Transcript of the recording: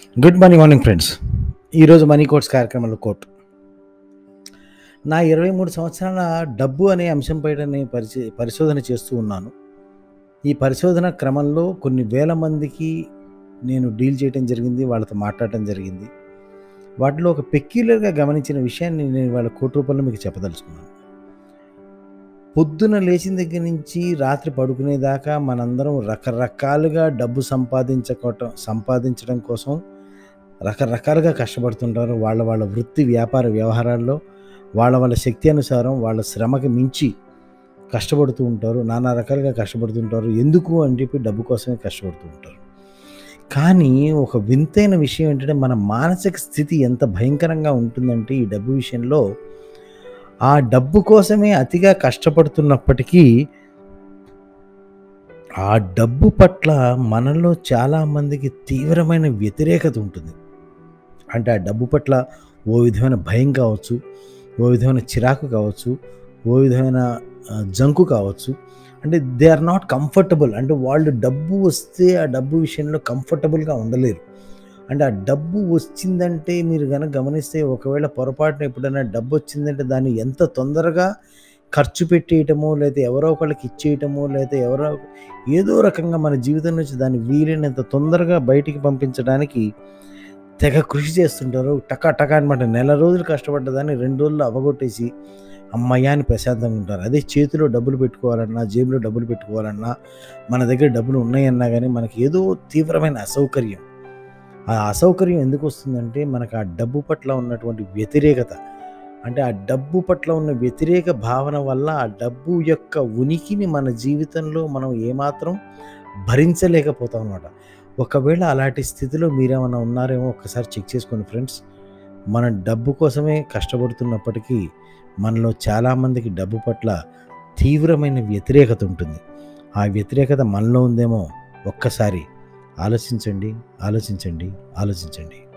good morning morning friends ఈరోజు money quotes కార్యక్రమంలో quote నా ఇరవై మూడు సంవత్సరాల డబ్బు అనే అంశంపై నేను పరిశీ పరిశోధన చేస్తూ ఉన్నాను ఈ పరిశోధన క్రమంలో కొన్ని వేల మందికి నేను డీల్ చేయడం జరిగింది వాళ్ళతో మాట్లాడటం జరిగింది వాటిలో ఒక పెక్యులర్గా గమనించిన విషయాన్ని నేను వాళ్ళ కోటి రూపాయలు మీకు చెప్పదలుచుకున్నాను పొద్దున లేచిన దగ్గర నుంచి రాత్రి పడుకునేదాకా మనందరం రకరకాలుగా డబ్బు సంపాదించకోవటం సంపాదించడం కోసం రకరకాలుగా కష్టపడుతుంటారు వాళ్ళ వాళ్ళ వృత్తి వ్యాపార వ్యవహారాల్లో వాళ్ళ వాళ్ళ శక్తి అనుసారం వాళ్ళ శ్రమకి మించి కష్టపడుతూ ఉంటారు నానా రకాలుగా కష్టపడుతుంటారు ఎందుకు అని చెప్పి డబ్బు కోసమే కష్టపడుతూ ఉంటారు కానీ ఒక వింతైన విషయం ఏంటంటే మన మానసిక స్థితి ఎంత భయంకరంగా ఉంటుందంటే ఈ డబ్బు విషయంలో ఆ డబ్బు కోసమే అతిగా కష్టపడుతున్నప్పటికీ ఆ డబ్బు పట్ల మనలో చాలామందికి తీవ్రమైన వ్యతిరేకత ఉంటుంది అంటే ఆ డబ్బు పట్ల ఓ విధమైన భయం కావచ్చు ఓ విధమైన చిరాకు కావచ్చు ఓ విధమైన ఆ, జంకు కావచ్చు అంటే దే ఆర్ నాట్ కంఫర్టబుల్ అంటే వాళ్ళు డబ్బు వస్తే ఆ డబ్బు విషయంలో కంఫర్టబుల్గా ఉండలేరు అంటే ఆ డబ్బు వచ్చిందంటే మీరు కనుక గమనిస్తే ఒకవేళ పొరపాటున ఎప్పుడైనా డబ్బు వచ్చిందంటే దాన్ని ఎంత తొందరగా ఖర్చు పెట్టేయటమో లేదా ఎవరో ఒకళ్ళకి ఇచ్చేయటమో లేదా ఎవరో ఏదో రకంగా మన జీవితం నుంచి దాన్ని వీలైనంత తొందరగా బయటికి పంపించడానికి తెగ కృషి చేస్తుంటారు టకా టకా అనమాట నెల రోజులు కష్టపడ్డదాన్ని రెండు రోజులు అవగొట్టేసి అమ్మయ్య అని ప్రశాంతంగా ఉంటారు అదే చేతిలో డబ్బులు పెట్టుకోవాలన్నా జేబులో డబ్బులు పెట్టుకోవాలన్నా మన దగ్గర డబ్బులు ఉన్నాయన్నా కానీ మనకి ఏదో తీవ్రమైన అసౌకర్యం ఆ అసౌకర్యం ఎందుకు వస్తుందంటే మనకు ఆ డబ్బు పట్ల ఉన్నటువంటి వ్యతిరేకత అంటే ఆ డబ్బు పట్ల ఉన్న వ్యతిరేక భావన వల్ల ఆ డబ్బు యొక్క ఉనికిని మన జీవితంలో మనం ఏమాత్రం భరించలేకపోతాం అనమాట ఒకవేళ అలాంటి స్థితిలో మీరేమన్నా ఉన్నారేమో ఒక్కసారి చెక్ చేసుకోండి ఫ్రెండ్స్ మన డబ్బు కోసమే కష్టపడుతున్నప్పటికీ మనలో చాలామందికి డబ్బు పట్ల తీవ్రమైన వ్యతిరేకత ఉంటుంది ఆ వ్యతిరేకత మనలో ఉందేమో ఒక్కసారి ఆలోచించండి ఆలోచించండి ఆలోచించండి